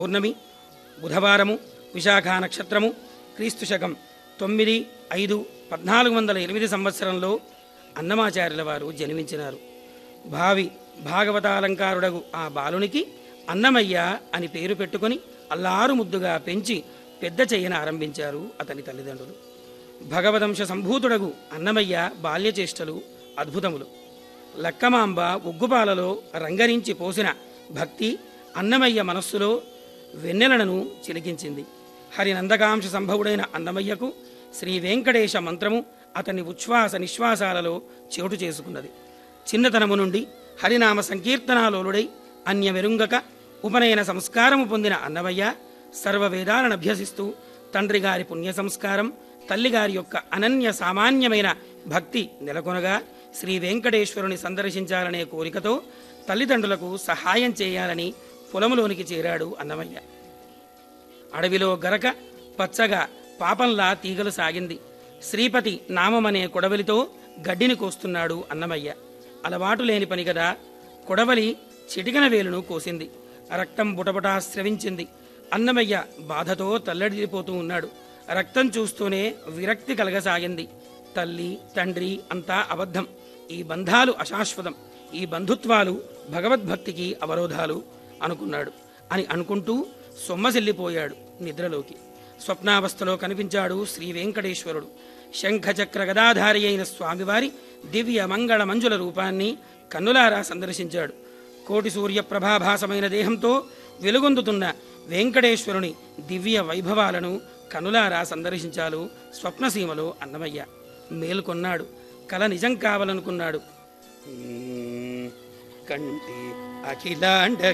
పౌర్ణమి బుధవారము విశాఖ నక్షత్రము క్రీస్తు శకం తొమ్మిది ఐదు పద్నాలుగు వందల ఎనిమిది సంవత్సరంలో అన్నమాచార్యుల వారు జన్మించినారు భావి భాగవతాలంకారుడగు ఆ బాలునికి అన్నమయ్య అని పేరు పెట్టుకొని అల్లారు ముద్దుగా పెంచి పెద్ద చెయ్యన ఆరంభించారు అతని తల్లిదండ్రులు భగవదంశ సంభూతుడగు అన్నమయ్య బాల్యచేష్టలు అద్భుతములు లక్కమాంబ ఉగ్గుపాలలో రంగరించి పోసిన భక్తి అన్నమయ్య మనస్సులో వెన్నెలను చిలికించింది హరినందకాంశ సంభవుడైన అన్నమయ్యకు శ్రీ వెంకటేశ మంత్రము అతని ఉచ్ఛ్వాస నిశ్వాసాలలో చోటు చేసుకున్నది చిన్నతనము నుండి హరినామ సంకీర్తనాలోలుడై అన్యమెరుంగక ఉపనయన సంస్కారము పొందిన అన్నమయ్య సర్వవేదాలను అభ్యసిస్తూ తండ్రి గారి పుణ్య సంస్కారం తల్లిగారి యొక్క అనన్య సామాన్యమైన భక్తి నెలకొనగా శ్రీ వెంకటేశ్వరుని సందర్శించాలనే కోరికతో తల్లిదండ్రులకు సహాయం చేయాలని పొలములోనికి చేరాడు అన్నమయ్య అడవిలో గరక పచ్చగా పాపంలా తీగలు సాగింది శ్రీపతి నామమనే కొడవలితో గడ్డిని కోస్తున్నాడు అన్నమయ్య అలవాటు లేని పని కదా కొడవలి చిటికన వేలును కోసింది రక్తం బుటబుటా స్రవించింది అన్నమయ్య బాధతో తల్లడిల్లిపోతూ ఉన్నాడు రక్తం చూస్తూనే విరక్తి కలగసాగింది తల్లి తండ్రి అంతా అబద్ధం ఈ బంధాలు అశాశ్వతం ఈ బంధుత్వాలు భగవద్భక్తికి అవరోధాలు అనుకున్నాడు అని అనుకుంటూ సొమ్మసిల్లిపోయాడు నిద్రలోకి స్వప్నావస్థలో కనిపించాడు శ్రీ వెంకటేశ్వరుడు శంఖచక్ర గదాధారి అయిన స్వామివారి దివ్య మంగళ మంజుల రూపాన్ని కన్నులారా సందర్శించాడు కోటి సూర్య ప్రభాభాసమైన దేహంతో వెలుగొందుతున్న వెంకటేశ్వరుని దివ్య వైభవాలను కనులారా సందర్శించాలు స్వప్నసీమలో అన్నమయ్య మేల్కొన్నాడు కల నిజం కావాలనుకున్నాడు కంటి అఖిలాండ